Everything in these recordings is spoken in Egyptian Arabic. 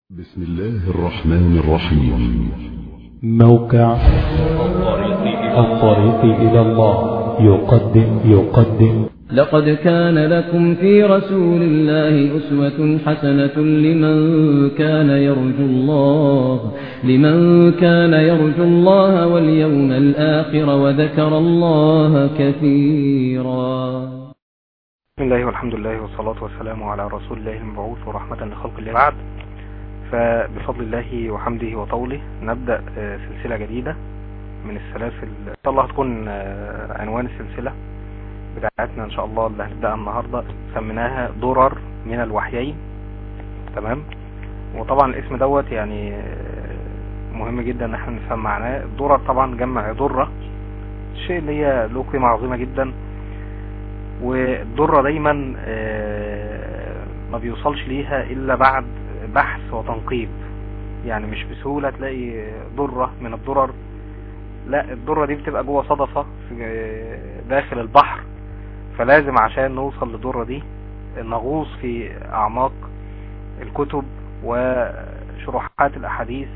بسم الله الرحمن الرحيم موقع الطريق إلى الله يقدم يقدم لقد كان لكم في رسول الله أسوة حسنة لمن كان يرجو الله لمن كان يرجو الله واليوم الآخر وذكر الله كثيرا بسم الله والحمد لله والصلاة والسلام على رسول الله المبعوث ورحمة لخلق الله بعد فبفضل الله وحمده وطوله نبدأ آه، سلسلة جديدة من السلاسل إن شاء الله هتكون آه، عنوان السلسلة بتاعتنا إن شاء الله اللي هنبدأها النهاردة سميناها درر من الوحيين تمام وطبعا الاسم دوت يعني آه، مهم جدا ان احنا نفهم معناه درر طبعا جمع درة الشيء اللي هي له قيمة عظيمة جدا والدرة دايما آه، ما بيوصلش ليها الا بعد بحث وتنقيب يعني مش بسهولة تلاقي درة من الدرر لا الدرة دي بتبقى جوه صدفة في داخل البحر فلازم عشان نوصل للدرة دي نغوص في اعماق الكتب وشروحات الاحاديث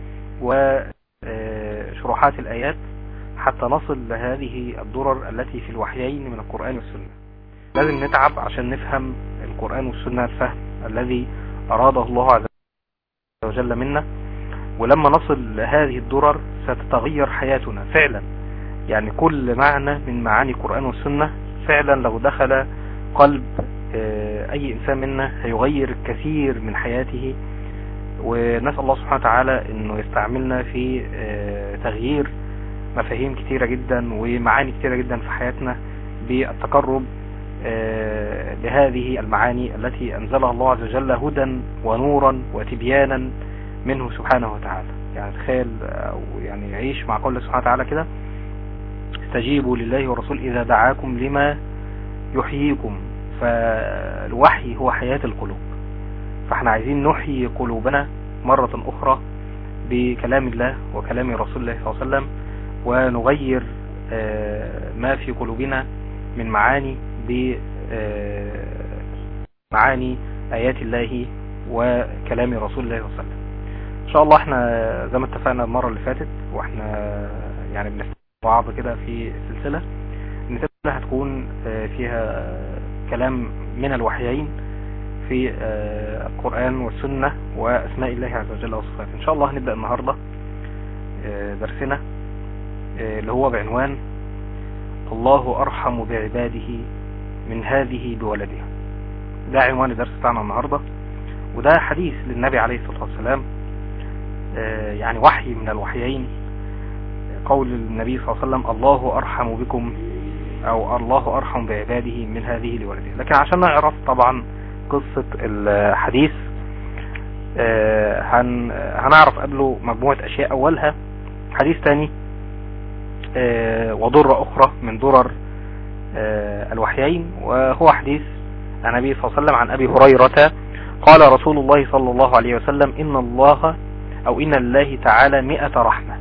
وشروحات الايات حتى نصل لهذه الدرر التي في الوحيين من القرآن والسنة لازم نتعب عشان نفهم القرآن والسنة الفهم الذي أراده الله عز وجل منا ولما نصل لهذه الدرر ستتغير حياتنا فعلا يعني كل معنى من معاني القرآن والسنة فعلا لو دخل قلب آه، أي إنسان منا هيغير الكثير من حياته ونسأل الله سبحانه وتعالى أنه يستعملنا في آه، تغيير مفاهيم كتيرة جدا ومعاني كتيرة جدا في حياتنا بالتقرب آه، لهذه المعاني التي أنزلها الله عز وجل هدى ونورا وتبيانا منه سبحانه وتعالى يعني تخيل أو يعني عيش مع قول الله سبحانه وتعالى كده استجيبوا لله والرسول إذا دعاكم لما يحييكم فالوحي هو حياة القلوب فاحنا عايزين نحيي قلوبنا مرة أخرى بكلام الله وكلام رسول الله صلى الله عليه وسلم ونغير آه، ما في قلوبنا من معاني بمعاني آيات الله وكلام رسول الله صلى الله عليه وسلم ان شاء الله احنا زي ما اتفقنا المرة اللي فاتت واحنا يعني بنستمع بعض كده في السلسلة ان السلسلة هتكون آه، فيها كلام من الوحيين في آه، القرآن والسنة واسماء الله عز وجل وصفاته ان شاء الله هنبدأ النهاردة آه، درسنا آه، اللي هو بعنوان الله أرحم بعباده من هذه بولدها ده عنوان الدرس بتاعنا النهاردة وده حديث للنبي عليه الصلاة والسلام آه، يعني وحي من الوحيين قول النبي صلى الله عليه وسلم الله أرحم بكم أو الله أرحم بعباده من هذه لولدها لكن عشان نعرف طبعا قصة الحديث آه، هن هنعرف قبله مجموعة أشياء أولها حديث تاني آه، وضرة أخرى من ضرر آه، الوحيين وهو حديث عن النبي صلى الله عليه وسلم عن أبي هريرة قال رسول الله صلى الله عليه وسلم إن الله أو إن الله تعالى مئة رحمة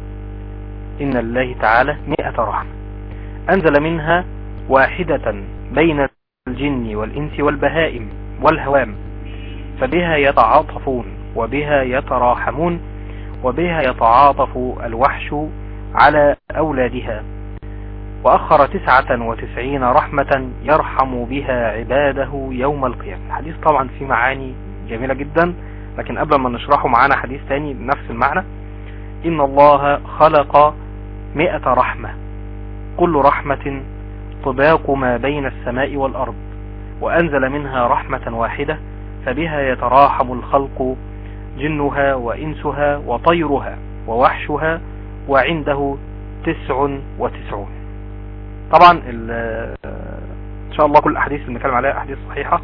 إن الله تعالى مئة رحمة أنزل منها واحدة بين الجن والإنس والبهائم والهوام فبها يتعاطفون وبها يتراحمون وبها يتعاطف الوحش على أولادها وأخر تسعة وتسعين رحمة يرحم بها عباده يوم القيامة الحديث طبعا فيه معاني جميلة جدا لكن قبل ما نشرحه معانا حديث تاني بنفس المعنى إن الله خلق مئة رحمة كل رحمة طباق ما بين السماء والأرض وأنزل منها رحمة واحدة فبها يتراحم الخلق جنها وإنسها وطيرها ووحشها وعنده تسع وتسعون طبعا ال- ان شاء الله كل الاحاديث اللي بنتكلم عليها احاديث صحيحة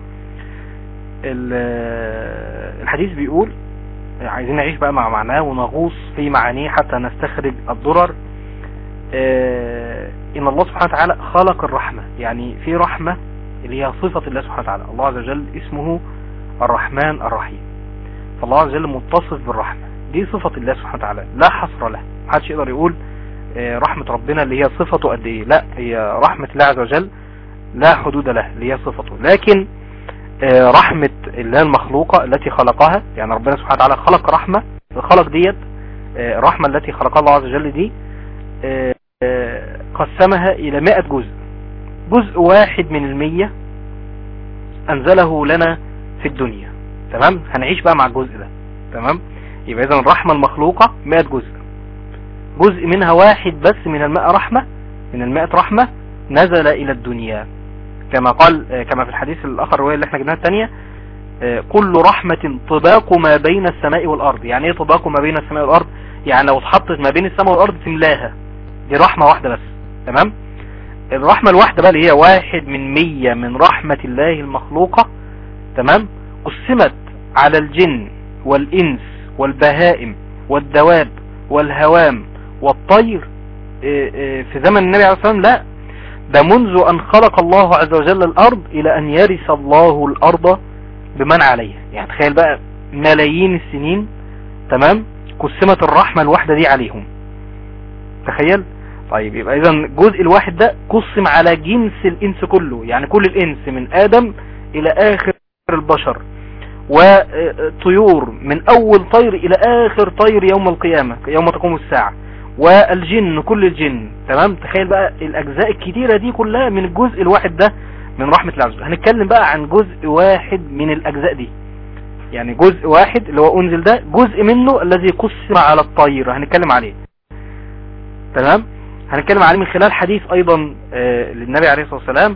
ال- الحديث بيقول عايزين نعيش بقى مع معناه ونغوص في معانيه حتى نستخرج الضرر آه، ان الله سبحانه وتعالى خلق الرحمة يعني في رحمة اللي هي صفة الله سبحانه وتعالى الله عز وجل اسمه الرحمن الرحيم فالله عز وجل متصف بالرحمة دي صفة الله سبحانه وتعالى لا حصر له محدش يقدر يقول آه، رحمة ربنا اللي هي صفته قد ايه لا هي رحمة الله عز وجل لا حدود له اللي هي صفته لكن آه، رحمة الله المخلوقة التي خلقها يعني ربنا سبحانه وتعالى خلق رحمة خلق ديت آه، الرحمة التي خلقها الله عز وجل دي آه، آه، قسمها الى مئة جزء جزء واحد من المية انزله لنا في الدنيا تمام هنعيش بقى مع الجزء ده تمام يبقى اذا الرحمة المخلوقة مئة جزء جزء منها واحد بس من المئة رحمة من المئة رحمة نزل الى الدنيا كما قال آه، كما في الحديث الاخر الرواية اللي احنا جبناها الثانية آه، كل رحمة طباق ما بين السماء والارض يعني ايه طباق ما بين السماء والارض يعني لو اتحطت ما بين السماء والارض تملاها دي رحمة واحدة بس تمام الرحمة الواحدة بقى اللي هي واحد من مية من رحمة الله المخلوقة تمام قسمت على الجن والإنس والبهائم والدواب والهوام والطير إيه إيه في زمن النبي عليه الصلاة والسلام لا ده منذ أن خلق الله عز وجل الأرض إلى أن يرث الله الأرض بمن عليها يعني تخيل بقى ملايين السنين تمام قسمت الرحمة الواحدة دي عليهم تخيل طيب يبقى اذا الجزء الواحد ده قسم على جنس الانس كله يعني كل الانس من ادم الى اخر البشر وطيور من اول طير الى اخر طير يوم القيامة يوم تقوم الساعة والجن كل الجن تمام تخيل بقى الاجزاء الكتيرة دي كلها من الجزء الواحد ده من رحمة الله عز وجل هنتكلم بقى عن جزء واحد من الاجزاء دي يعني جزء واحد اللي هو انزل ده جزء منه الذي قسم على الطير هنتكلم عليه تمام هنتكلم عليه من خلال حديث ايضا آه للنبي عليه الصلاة والسلام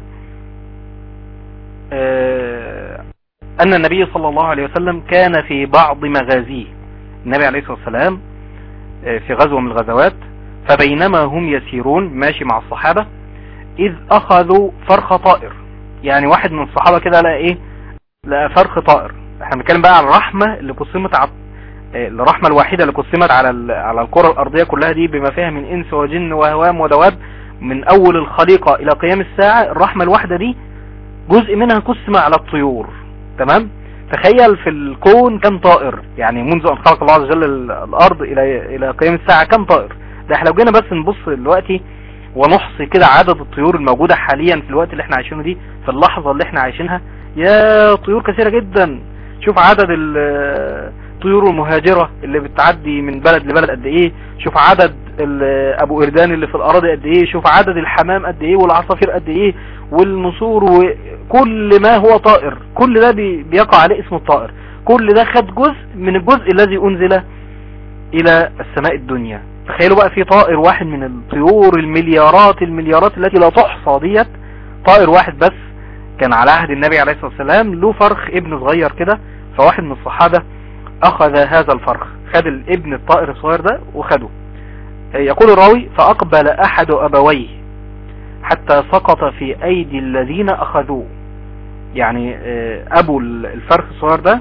آه ان النبي صلى الله عليه وسلم كان في بعض مغازيه النبي عليه الصلاة والسلام آه في غزوة من الغزوات فبينما هم يسيرون ماشي مع الصحابة اذ اخذوا فرخ طائر يعني واحد من الصحابة كده لقى ايه لقى فرخ طائر احنا بنتكلم بقى عن الرحمة اللي قسمت على الرحمة الوحيدة اللي قسمت على على الكرة الأرضية كلها دي بما فيها من إنس وجن وهوام ودواب من أول الخليقة إلى قيام الساعة الرحمة الواحدة دي جزء منها قسم على الطيور تمام تخيل في الكون كم طائر يعني منذ أن خلق الله عز وجل الأرض إلى إلى قيام الساعة كم طائر ده احنا لو جينا بس نبص دلوقتي ونحصي كده عدد الطيور الموجودة حاليا في الوقت اللي احنا عايشينه دي في اللحظة اللي احنا عايشينها يا طيور كثيرة جدا شوف عدد الطيور المهاجرة اللي بتعدي من بلد لبلد قد ايه شوف عدد ابو اردان اللي في الاراضي قد ايه شوف عدد الحمام قد ايه والعصافير قد ايه والنسور وكل ما هو طائر كل ده بيقع عليه اسم الطائر كل ده خد جزء من الجزء الذي انزل الى السماء الدنيا تخيلوا بقى في طائر واحد من الطيور المليارات المليارات التي لا تحصى ديت طائر واحد بس كان على عهد النبي عليه الصلاة والسلام له فرخ ابن صغير كده فواحد من الصحابة اخذ هذا الفرخ خد الابن الطائر الصغير ده وخده يقول الراوي فاقبل احد ابويه حتى سقط في ايدي الذين اخذوه يعني ابو الفرخ الصغير ده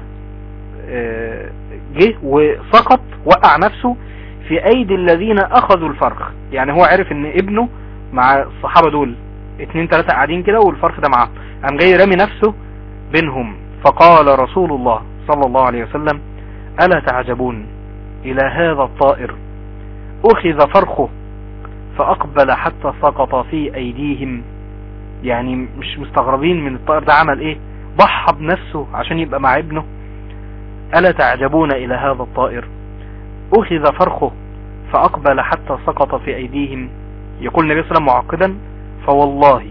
جه وسقط وقع نفسه في ايدي الذين اخذوا الفرخ يعني هو عرف ان ابنه مع الصحابة دول اتنين تلاتة قاعدين كده والفرخ ده معاه قام جاي رامي نفسه بينهم فقال رسول الله صلى الله عليه وسلم ألا تعجبون إلى هذا الطائر أخذ فرخه فأقبل حتى سقط في أيديهم يعني مش مستغربين من الطائر ده عمل إيه ضحى بنفسه عشان يبقى مع ابنه ألا تعجبون إلى هذا الطائر أخذ فرخه فأقبل حتى سقط في أيديهم يقول النبي صلى الله عليه وسلم معقدا فوالله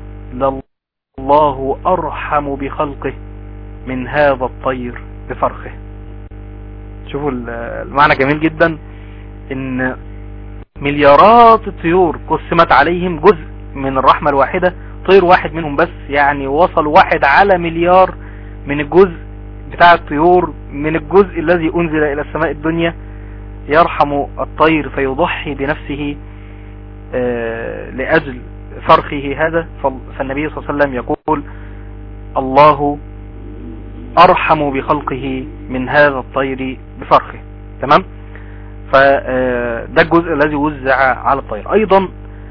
لله أرحم بخلقه من هذا الطير بفرخه شوفوا المعنى جميل جدا ان مليارات الطيور قسمت عليهم جزء من الرحمة الواحدة طير واحد منهم بس يعني وصل واحد على مليار من الجزء بتاع الطيور من الجزء الذي انزل الى السماء الدنيا يرحم الطير فيضحي بنفسه لأجل فرخه هذا فالنبي صلى الله عليه وسلم يقول الله ارحم بخلقه من هذا الطير بفرخه تمام فده الجزء الذي وزع على الطير ايضا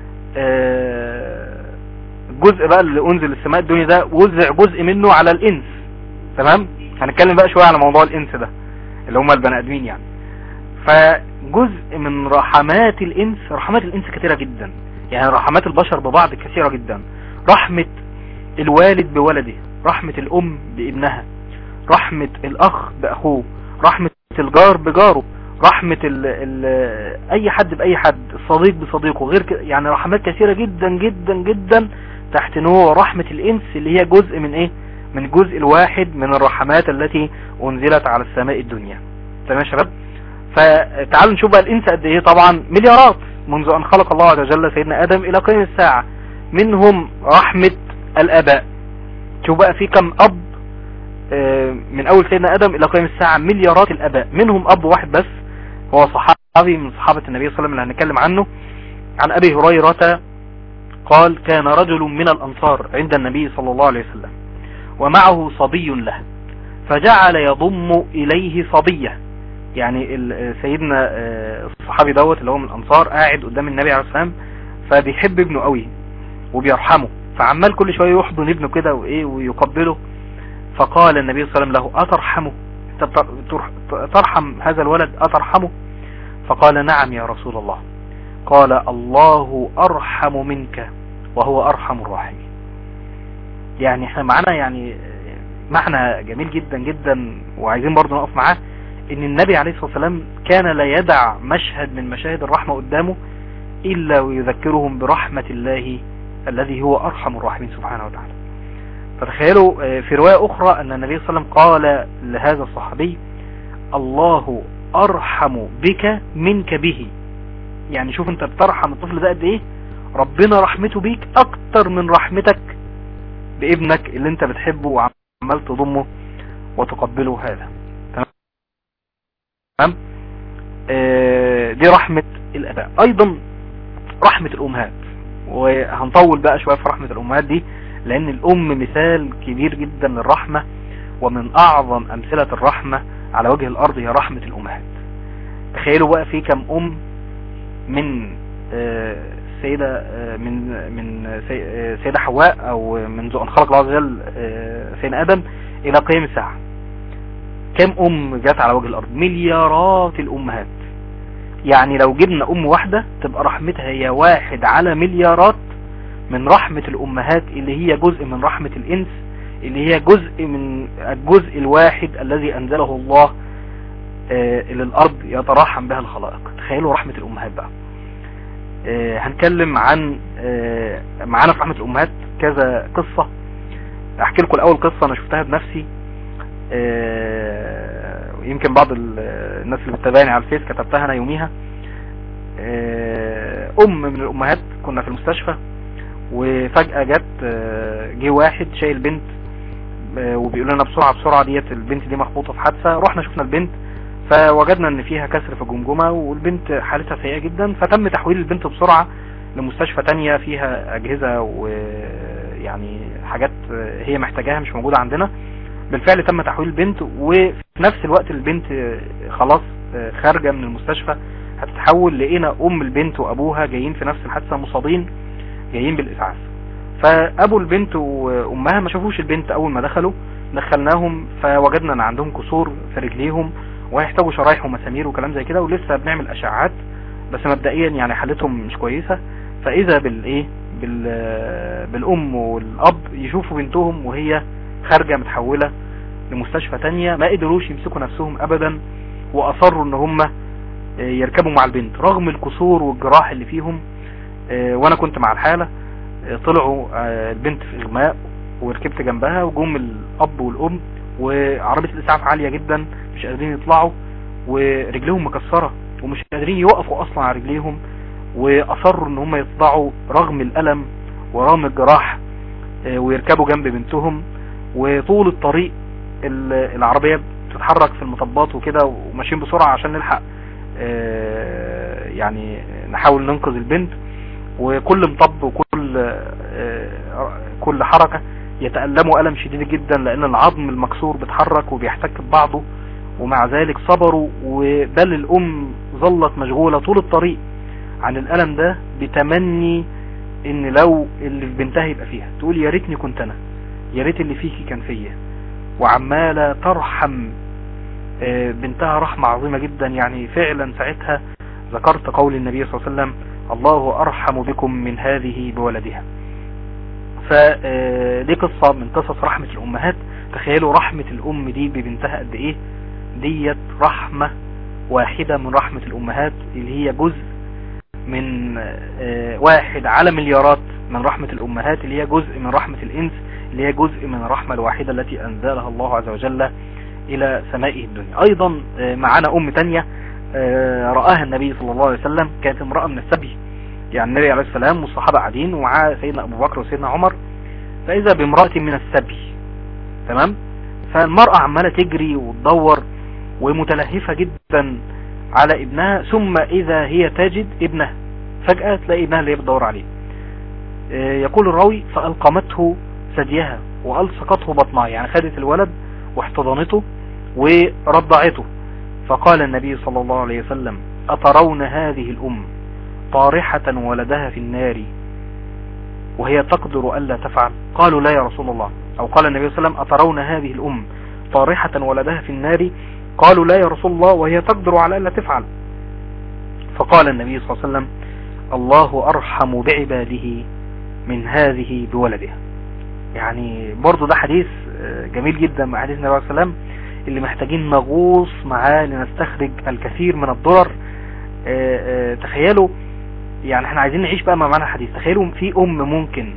الجزء بقى اللي انزل السماء الدنيا ده وزع جزء منه على الانس تمام هنتكلم بقى شوية على موضوع الانس ده اللي هم البني ادمين يعني فجزء من رحمات الانس رحمات الانس كثيرة جدا يعني رحمات البشر ببعض كثيرة جدا رحمة الوالد بولده رحمة الام بابنها رحمة الاخ باخوه رحمة الجار بجاره رحمة ال ال اي حد باي حد الصديق بصديقه غير ك... يعني رحمات كثيرة جدا جدا جدا تحت نوع رحمة الانس اللي هي جزء من ايه من الجزء الواحد من الرحمات التي انزلت على السماء الدنيا تمام يا شباب فتعالوا نشوف بقى الانس قد ايه طبعا مليارات منذ ان خلق الله عز وجل سيدنا ادم الى قيام الساعة منهم رحمة الاباء شوف بقى في كم اب من اول سيدنا ادم الى قيام الساعة مليارات الاباء منهم اب واحد بس هو صحابي من صحابة النبي صلى الله عليه وسلم اللي هنتكلم عنه عن ابي هريرة قال كان رجل من الانصار عند النبي صلى الله عليه وسلم ومعه صبي له فجعل يضم اليه صبيه يعني سيدنا الصحابي دوت اللي هو من الانصار قاعد قدام النبي عليه الصلاه والسلام فبيحب ابنه قوي وبيرحمه فعمال كل شويه يحضن ابنه كده وايه ويقبله فقال النبي صلى الله عليه وسلم له اترحمه ترحم هذا الولد اترحمه فقال نعم يا رسول الله قال الله ارحم منك وهو ارحم الراحمين يعني احنا معانا يعني معنى جميل جدا جدا وعايزين برضه نقف معاه ان النبي عليه الصلاة والسلام كان لا يدع مشهد من مشاهد الرحمة قدامه الا ويذكرهم برحمة الله الذي هو ارحم الراحمين سبحانه وتعالى فتخيلوا في رواية اخرى ان النبي صلى الله عليه وسلم قال لهذا الصحابي الله ارحم بك منك به يعني شوف انت بترحم الطفل ده قد ايه ربنا رحمته بيك اكتر من رحمتك بابنك اللي انت بتحبه وعمال تضمه وتقبله هذا تمام آه دي رحمة الاباء ايضا رحمة الامهات وهنطول بقى شوية في رحمة الامهات دي لان الام مثال كبير جدا للرحمة ومن اعظم امثلة الرحمة على وجه الارض هي رحمة الامهات تخيلوا بقى في كم ام من آه سيدة من من سيدة حواء او منذ ان خلق الله عز وجل سيدنا ادم الى قيام الساعة كم ام جات على وجه الارض مليارات الامهات يعني لو جبنا ام واحدة تبقى رحمتها هي واحد على مليارات من رحمة الامهات اللي هي جزء من رحمة الانس اللي هي جزء من الجزء الواحد الذي انزله الله الى الارض يتراحم بها الخلائق تخيلوا رحمة الامهات بقى هنتكلم عن معانا في رحمة الامهات كذا قصة احكي لكم الاول قصة انا شفتها بنفسي يمكن بعض الناس اللي بتتابعني على الفيس كتبتها انا يوميها ام من الامهات كنا في المستشفى وفجأة جت جه واحد شايل بنت وبيقول لنا بسرعة بسرعة ديت البنت دي مخبوطة في حادثة رحنا شفنا البنت فوجدنا ان فيها كسر في الجمجمة والبنت حالتها سيئة جدا فتم تحويل البنت بسرعة لمستشفى تانية فيها اجهزة ويعني حاجات هي محتاجاها مش موجودة عندنا بالفعل تم تحويل البنت وفي نفس الوقت البنت خلاص خارجة من المستشفى هتتحول لقينا ام البنت وابوها جايين في نفس الحادثة مصابين جايين بالاسعاف فابو البنت وامها ما شافوش البنت اول ما دخلوا دخلناهم فوجدنا ان عندهم كسور في رجليهم وهيحتاجوا شرايح ومسامير وكلام زي كده ولسه بنعمل اشعاعات بس مبدئيا يعني حالتهم مش كويسة فاذا بالايه بال بالام والاب يشوفوا بنتهم وهي خارجة متحولة لمستشفى تانية ما قدروش يمسكوا نفسهم ابدا واصروا ان هم يركبوا مع البنت رغم الكسور والجراح اللي فيهم وانا كنت مع الحالة طلعوا البنت في اغماء وركبت جنبها وجم الاب والام وعربية الاسعاف عالية جدا مش قادرين يطلعوا ورجليهم مكسرة ومش قادرين يوقفوا اصلا على رجليهم واصروا ان هم يطلعوا رغم الالم ورغم الجراح ويركبوا جنب بنتهم وطول الطريق العربية بتتحرك في المطبات وكده وماشيين بسرعة عشان نلحق يعني نحاول ننقذ البنت وكل مطب وكل كل حركة يتألموا ألم شديد جدا لأن العظم المكسور بيتحرك وبيحتك ببعضه ومع ذلك صبروا وبل الأم ظلت مشغولة طول الطريق عن الألم ده بتمني ان لو اللي في بنتها يبقى فيها تقول يا ريتني كنت انا يا ريت اللي فيكي كان فيا وعمالة ترحم بنتها رحمة عظيمة جدا يعني فعلا ساعتها ذكرت قول النبي صلى الله عليه وسلم الله ارحم بكم من هذه بولدها فدي قصة من قصص رحمة الامهات تخيلوا رحمة الام دي ببنتها قد ايه ديت رحمة واحدة من رحمة الامهات اللي هي جزء من آه، واحد على مليارات من رحمة الامهات اللي هي جزء من رحمة الانس اللي هي جزء من الرحمة الواحدة التي انزلها الله عز وجل الى سمائه الدنيا ايضا آه، معانا ام تانية آه، رآها النبي صلى الله عليه وسلم كانت امرأة من السبي يعني النبي عليه السلام والصحابة قاعدين ومعاه سيدنا ابو بكر وسيدنا عمر فاذا بامرأة من السبي تمام فالمرأة عمالة تجري وتدور ومتلهفة جدا على ابنها ثم اذا هي تجد ابنها فجأة تلاقي ابنها اللي هي بتدور عليه آه، يقول الراوي فألقمته ثديها وألصقته بطنها يعني خدت الولد واحتضنته ورضعته فقال النبي صلى الله عليه وسلم أترون هذه الأم طارحة ولدها في النار وهي تقدر ألا تفعل قالوا لا يا رسول الله أو قال النبي صلى الله عليه وسلم أترون هذه الأم طارحة ولدها في النار قالوا لا يا رسول الله وهي تقدر على ألا تفعل فقال النبي صلى الله عليه وسلم الله أرحم بعباده من هذه بولدها يعني برضو ده حديث آه، جميل جدا مع حديث النبي عليه الصلاة والسلام اللي محتاجين نغوص معاه لنستخرج الكثير من الضرر آه، آه، تخيلوا يعني احنا عايزين نعيش بقى مع معنى الحديث تخيلوا في ام ممكن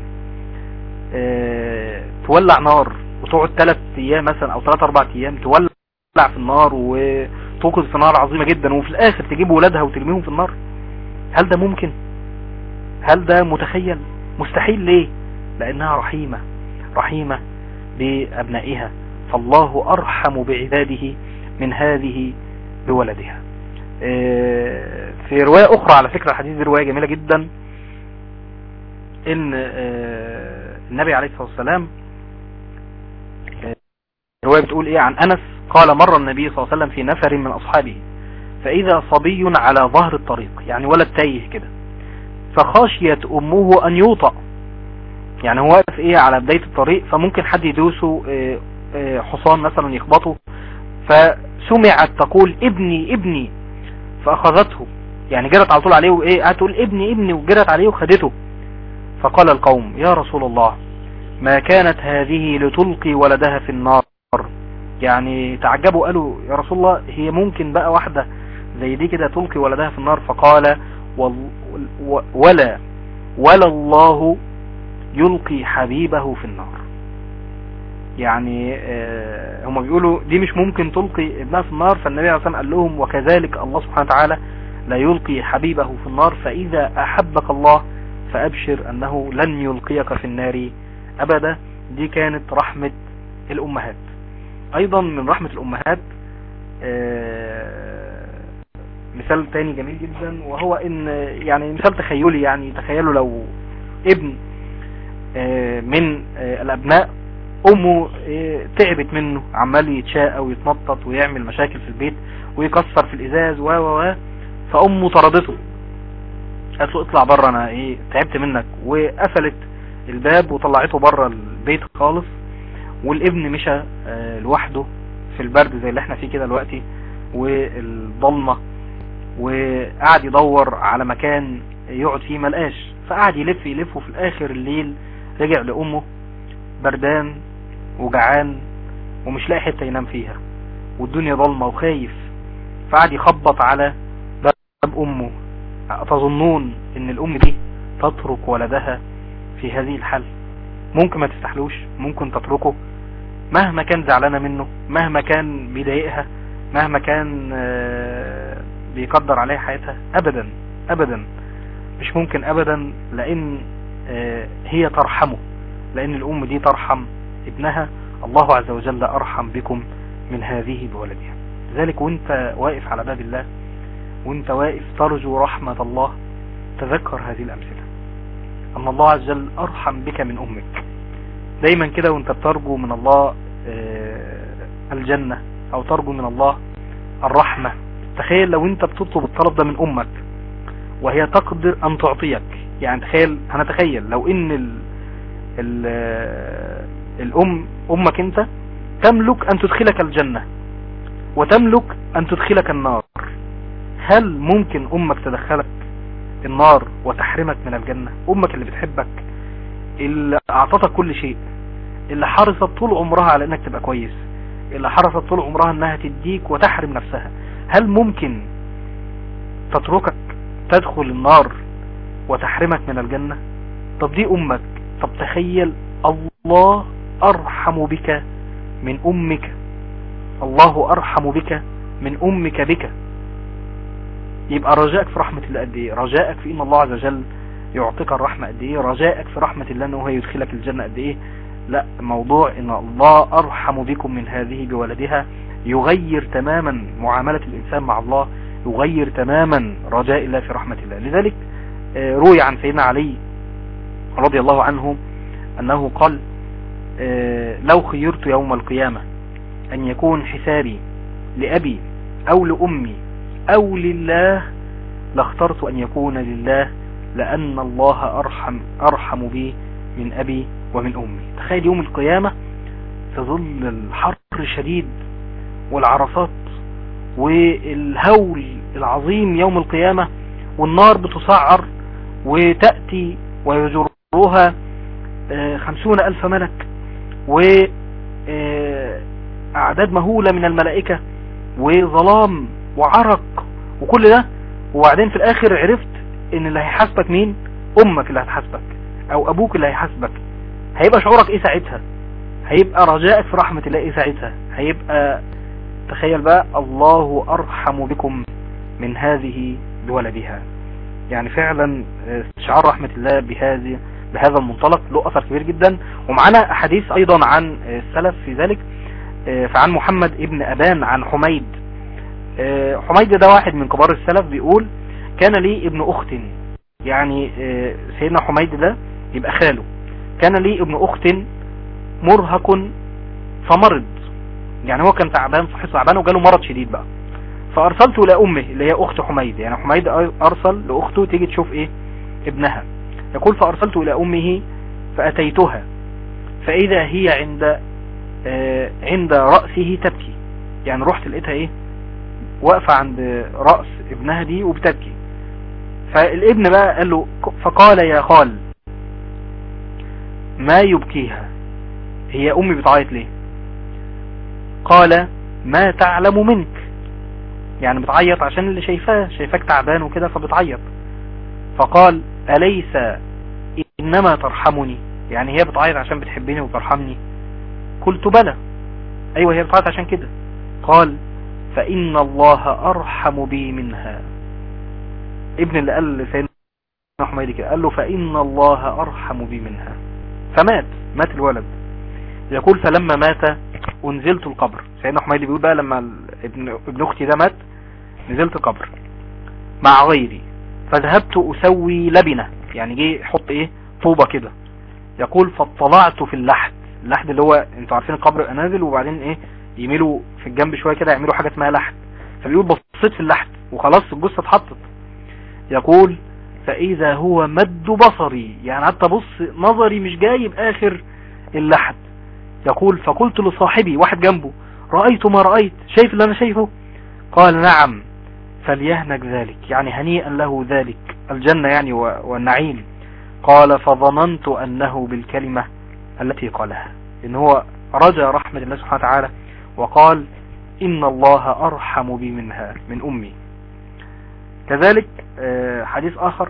آه، تولع نار وتقعد ثلاث ايام مثلا او ثلاث اربع ايام تولع في النار وتوقظ في نار عظيمة جدا وفي الاخر تجيب ولادها وترميهم في النار هل ده ممكن هل ده متخيل مستحيل ليه لانها رحيمة رحيمة بابنائها فالله ارحم بعباده من هذه بولدها آه، في رواية اخرى على فكرة الحديث دي رواية جميلة جدا ان آه، النبي عليه الصلاة والسلام آه، الرواية بتقول ايه عن انس قال مر النبي صلى الله عليه وسلم في نفر من اصحابه فاذا صبي على ظهر الطريق يعني ولد تايه كده فخشيت امه ان يوطأ يعني هو واقف ايه على بداية الطريق فممكن حد يدوسه آه، آه، حصان مثلا يخبطه فسمعت تقول ابني ابني فاخذته يعني جرت على طول عليه وايه قعدت تقول ابني ابني وجرت عليه وخدته فقال القوم يا رسول الله ما كانت هذه لتلقي ولدها في النار يعني تعجبوا قالوا يا رسول الله هي ممكن بقى واحدة زي دي كده تلقي ولدها في النار فقال وال- و- ولا ولا الله يلقي حبيبه في النار يعني آه، هم بيقولوا دي مش ممكن تلقي ابنها في النار فالنبي عليه الصلاة والسلام قال لهم وكذلك الله سبحانه وتعالى لا يلقي حبيبه في النار فإذا أحبك الله فأبشر أنه لن يلقيك في النار أبدا دي كانت رحمة الأمهات أيضا من رحمة الأمهات آه، مثال تاني جميل جدا وهو ان يعني مثال تخيلي يعني تخيلوا لو ابن آه، من آه، الابناء امه آه، تعبت منه عمال يتشاقى ويتنطط ويعمل مشاكل في البيت ويكسر في الازاز و و و فامه طردته قالت له اطلع بره انا ايه تعبت منك وقفلت الباب وطلعته بره البيت خالص والابن مشى آه، لوحده في البرد زي اللي احنا فيه كده دلوقتي والضلمه وقعد يدور على مكان يقعد فيه ملقاش فقعد يلف يلف وفي الاخر الليل رجع لامه بردان وجعان ومش لاقي حته ينام فيها والدنيا ضلمه وخايف فقعد يخبط على باب امه تظنون ان الام دي تترك ولدها في هذه الحال ممكن ما تفتحلوش ممكن تتركه مهما كان زعلانه منه مهما كان بيضايقها مهما كان آه، بيقدر عليها حياتها ابدا ابدا مش ممكن ابدا لان آه، هي ترحمه لان الام دي ترحم ابنها الله عز وجل ارحم بكم من هذه بولدها لذلك وانت واقف على باب الله وانت واقف ترجو رحمة الله تذكر هذه الامثلة ان الله عز وجل ارحم بك من امك دايما كده وانت بترجو من الله آه، الجنة او ترجو من الله الرحمة تخيل لو انت بتطلب الطلب ده من امك وهي تقدر ان تعطيك يعني تخيل هنتخيل لو ان ال ال الام امك انت تملك ان تدخلك الجنة وتملك ان تدخلك النار هل ممكن امك تدخلك النار وتحرمك من الجنة امك اللي بتحبك اللي اعطتك كل شيء اللي حرصت طول عمرها على انك تبقى كويس اللي حرصت طول عمرها انها تديك وتحرم نفسها هل ممكن تتركك تدخل النار وتحرمك من الجنة طب دي امك طب تخيل الله ارحم بك من امك الله ارحم بك من امك بك يبقى رجائك في رحمة الله قد ايه رجائك في ان الله عز وجل يعطيك الرحمة قد ايه رجائك في رحمة الله انه هو يدخلك الجنة قد ايه لا موضوع ان الله ارحم بكم من هذه بولدها يغير تماما معاملة الانسان مع الله يغير تماما رجاء الله في رحمة الله لذلك روي عن سيدنا علي رضي الله عنه انه قال لو خيرت يوم القيامة ان يكون حسابي لابي او لامي او لله لاخترت ان يكون لله لان الله ارحم ارحم بي من ابي ومن امي تخيل يوم القيامة في ظل الحر الشديد والعرصات والهول العظيم يوم القيامة والنار بتسعر وتأتي ويجرها خمسون ألف ملك وأعداد مهولة من الملائكة وظلام وعرق وكل ده وبعدين في الآخر عرفت ان اللي هيحاسبك مين امك اللي هتحاسبك او ابوك اللي هيحاسبك هيبقى شعورك ايه ساعتها هيبقى رجائك في رحمة الله ايه ساعتها هيبقى تخيل بقى الله ارحم بكم من هذه بولدها يعني فعلا استشعار رحمة الله بهذه بهذا المنطلق له اثر كبير جدا ومعنا احاديث ايضا عن السلف في ذلك فعن محمد ابن ابان عن حميد حميد ده واحد من كبار السلف بيقول كان لي ابن اخت يعني سيدنا حميد ده يبقى خاله كان لي ابن اخت مرهق فمرض يعني هو كان تعبان صحيح تعبان وجاله مرض شديد بقى فارسلته لامه اللي هي اخت حميد يعني حميد ارسل لاخته تيجي تشوف ايه ابنها يقول فارسلته الى امه فاتيتها فاذا هي عند آه عند رأسه تبكي يعني رحت لقيتها ايه واقفة عند رأس ابنها دي وبتبكي فالابن بقى قال له فقال يا خال ما يبكيها هي امي بتعيط ليه قال ما تعلم منك يعني بتعيط عشان اللي شايفاه شايفاك تعبان وكده فبتعيط فقال أليس إنما ترحمني يعني هي بتعيط عشان بتحبني وترحمني قلت بلى أيوة هي بتعيط عشان كده قال فإن الله أرحم بي منها ابن اللي قال لسيدنا حميد كده قال له فإن الله أرحم بي منها فمات مات الولد يقول فلما مات انزلت القبر سيدنا حميد بيقول بقى لما ابن, ابن اختي ده مات نزلت القبر مع غيري فذهبت اسوي لبنة يعني جه يحط ايه طوبة كده يقول فاطلعت في اللحد اللحد اللي هو انتوا عارفين القبر نازل وبعدين ايه يميلوا في الجنب شوية كده يعملوا حاجة اسمها لحد فبيقول بصيت في اللحد وخلاص الجثة اتحطت يقول فاذا هو مد بصري يعني حتى بص نظري مش جايب اخر اللحد يقول فقلت لصاحبي واحد جنبه رأيت ما رأيت شايف اللي انا شايفه قال نعم فليهنك ذلك يعني هنيئا له ذلك الجنة يعني والنعيم قال فظننت انه بالكلمة التي قالها ان هو رجى رحمة الله سبحانه وتعالى وقال ان الله ارحم بي منها من امي كذلك حديث اخر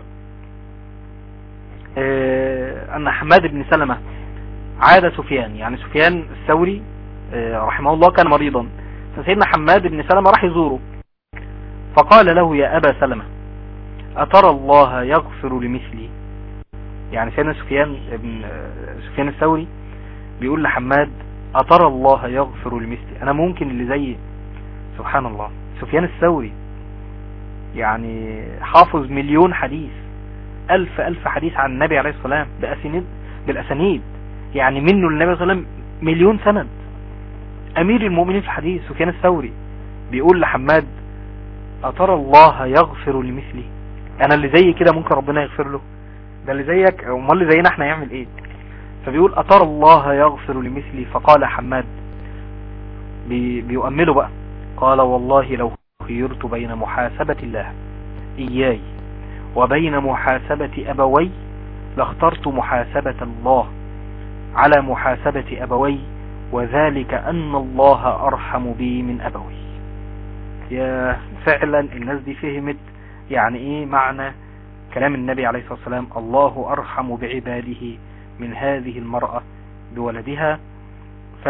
ان حماد بن سلمة عاد سفيان يعني سفيان الثوري رحمه الله كان مريضا فسيدنا حماد بن سلمة راح يزوره فقال له يا أبا سلمة أترى الله يغفر لمثلي يعني سيدنا سفيان ابن سفيان الثوري بيقول لحماد أترى الله يغفر لمثلي أنا ممكن اللي زي سبحان الله سفيان الثوري يعني حافظ مليون حديث ألف ألف حديث عن النبي عليه الصلاة والسلام بأسانيد بالأسانيد يعني منه للنبي صلى الله عليه وسلم مليون سند امير المؤمنين في الحديث سفيان الثوري بيقول لحماد اترى الله يغفر لمثلي انا اللي زي كده ممكن ربنا يغفر له ده اللي زيك امال اللي زينا احنا يعمل ايه فبيقول اترى الله يغفر لمثلي فقال حماد بي بيؤمله بقى قال والله لو خيرت بين محاسبة الله اياي وبين محاسبة ابوي لاخترت محاسبة الله على محاسبة أبوي وذلك أن الله أرحم بي من أبوي يا فعلا الناس دي فهمت يعني ايه معنى كلام النبي عليه الصلاة والسلام الله أرحم بعباده من هذه المرأة بولدها ف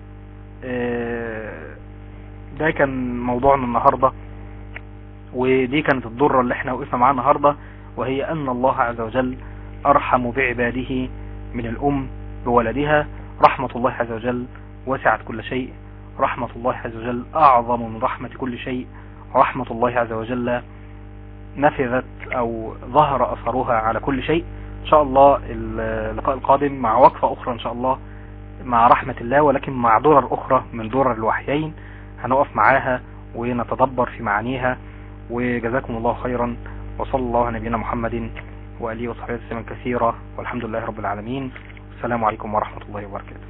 ده كان موضوعنا النهاردة ودي كانت الضرة اللي احنا وقفنا معاها النهاردة وهي أن الله عز وجل أرحم بعباده من الأم بولدها رحمة الله عز وجل وسعت كل شيء رحمة الله عز وجل أعظم من رحمة كل شيء رحمة الله عز وجل نفذت أو ظهر أثرها على كل شيء إن شاء الله اللقاء القادم مع وقفة أخرى إن شاء الله مع رحمة الله ولكن مع درر أخرى من درر الوحيين هنقف معاها ونتدبر في معانيها وجزاكم الله خيرا وصلى الله على نبينا محمد وآله وصحبه وسلم كثيرا والحمد لله رب العالمين السلام عليكم ورحمة الله وبركاته